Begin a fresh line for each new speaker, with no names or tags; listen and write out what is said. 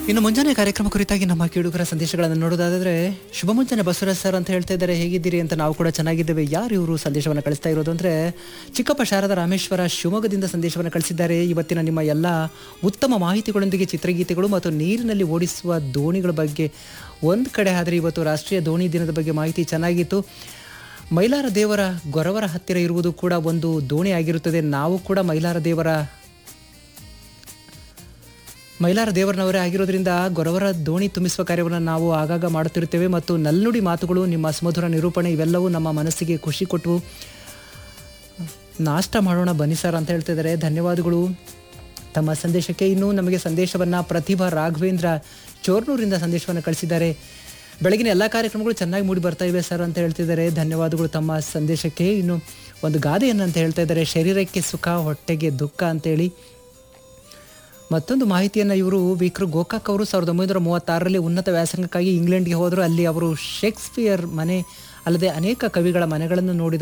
ಇನ್ನು ಮುಂಜಾನೆ ಕಾರ್ಯಕ್ರಮ ಕುರಿತಾಗಿ ನಮ್ಮ ಕೇಳುಗರ ಸಂದೇಶಗಳನ್ನು ನೋಡೋದಾದ್ರೆ ಶುಭ ಮುಂಜಾನೆ ಬಸವರಾಜ್ ಸರ್ ಅಂತ ಹೇಳ್ತಾ ಇದ್ದಾರೆ ಹೇಗಿದ್ದೀರಿ ಅಂತ ನಾವು ಕೂಡ ಚೆನ್ನಾಗಿದ್ದೇವೆ ಯಾರು ಇವರು ಸಂದೇಶವನ್ನು ಕಳಿಸ್ತಾ ಇರೋದು ಅಂದ್ರೆ ಚಿಕ್ಕಪ್ಪ ಶಾರದಾ ರಾಮೇಶ್ವರ ಶಿವಮೊಗ್ಗದಿಂದ ಸಂದೇಶವನ್ನು ಕಳಿಸಿದ್ದಾರೆ ಇವತ್ತಿನ ನಿಮ್ಮ ಎಲ್ಲ ಉತ್ತಮ ಮಾಹಿತಿಗಳೊಂದಿಗೆ ಚಿತ್ರಗೀತೆಗಳು ಮತ್ತು ನೀರಿನಲ್ಲಿ ಓಡಿಸುವ ದೋಣಿಗಳ ಬಗ್ಗೆ ಒಂದು ಕಡೆ ಆದರೆ ಇವತ್ತು ರಾಷ್ಟ್ರೀಯ ದೋಣಿ ದಿನದ ಬಗ್ಗೆ ಮಾಹಿತಿ ಚೆನ್ನಾಗಿತ್ತು ಮೈಲಾರ ದೇವರ ಗೊರವರ ಹತ್ತಿರ ಇರುವುದು ಕೂಡ ಒಂದು ದೋಣಿ ಆಗಿರುತ್ತದೆ ನಾವು ಕೂಡ ಮೈಲಾರ ದೇವರ ಮೈಲಾರ ದೇವರನವರೇ ಆಗಿರೋದ್ರಿಂದ ಗೊರವರ ದೋಣಿ ತುಂಬಿಸುವ ಕಾರ್ಯವನ್ನು ನಾವು ಆಗಾಗ ಮಾಡುತ್ತಿರುತ್ತೇವೆ ಮತ್ತು ನಲ್ನುಡಿ ಮಾತುಗಳು ನಿಮ್ಮ ಸುಮಧುರ ನಿರೂಪಣೆ ಇವೆಲ್ಲವೂ ನಮ್ಮ ಮನಸ್ಸಿಗೆ ಖುಷಿ ಕೊಟ್ಟು ನಾಷ್ಟ ಮಾಡೋಣ ಬನ್ನಿ ಸರ್ ಅಂತ ಹೇಳ್ತಿದ್ದಾರೆ ಧನ್ಯವಾದಗಳು ತಮ್ಮ ಸಂದೇಶಕ್ಕೆ ಇನ್ನೂ ನಮಗೆ ಸಂದೇಶವನ್ನು ಪ್ರತಿಭಾ ರಾಘವೇಂದ್ರ ಚೋರ್ನೂರಿಂದ ಸಂದೇಶವನ್ನು ಕಳಿಸಿದ್ದಾರೆ ಬೆಳಗಿನ ಎಲ್ಲ ಕಾರ್ಯಕ್ರಮಗಳು ಚೆನ್ನಾಗಿ ಮೂಡಿ ಬರ್ತಾ ಇವೆ ಸರ್ ಅಂತ ಹೇಳ್ತಿದ್ದಾರೆ ಧನ್ಯವಾದಗಳು ತಮ್ಮ ಸಂದೇಶಕ್ಕೆ ಇನ್ನು ಒಂದು ಗಾದೆಯನ್ನು ಅಂತ ಹೇಳ್ತಾ ಇದ್ದಾರೆ ಶರೀರಕ್ಕೆ ಸುಖ ಹೊಟ್ಟೆಗೆ ದುಃಖ ಅಂತೇಳಿ ಮತ್ತೊಂದು ಮಾಹಿತಿಯನ್ನು ಇವರು ವಿಕ್ರು ಗೋಕಾಕ್ ಅವರು ಸಾವಿರದ ಒಂಬೈನೂರ ಮೂವತ್ತಾರರಲ್ಲಿ ಉನ್ನತ ವ್ಯಾಸಂಗಕ್ಕಾಗಿ ಇಂಗ್ಲೆಂಡ್ಗೆ ಹೋದರು ಅಲ್ಲಿ ಅವರು ಶೇಕ್ಸ್ಪಿಯರ್ ಮನೆ ಅಲ್ಲದೆ ಅನೇಕ ಕವಿಗಳ ಮನೆಗಳನ್ನು ನೋಡಿದರು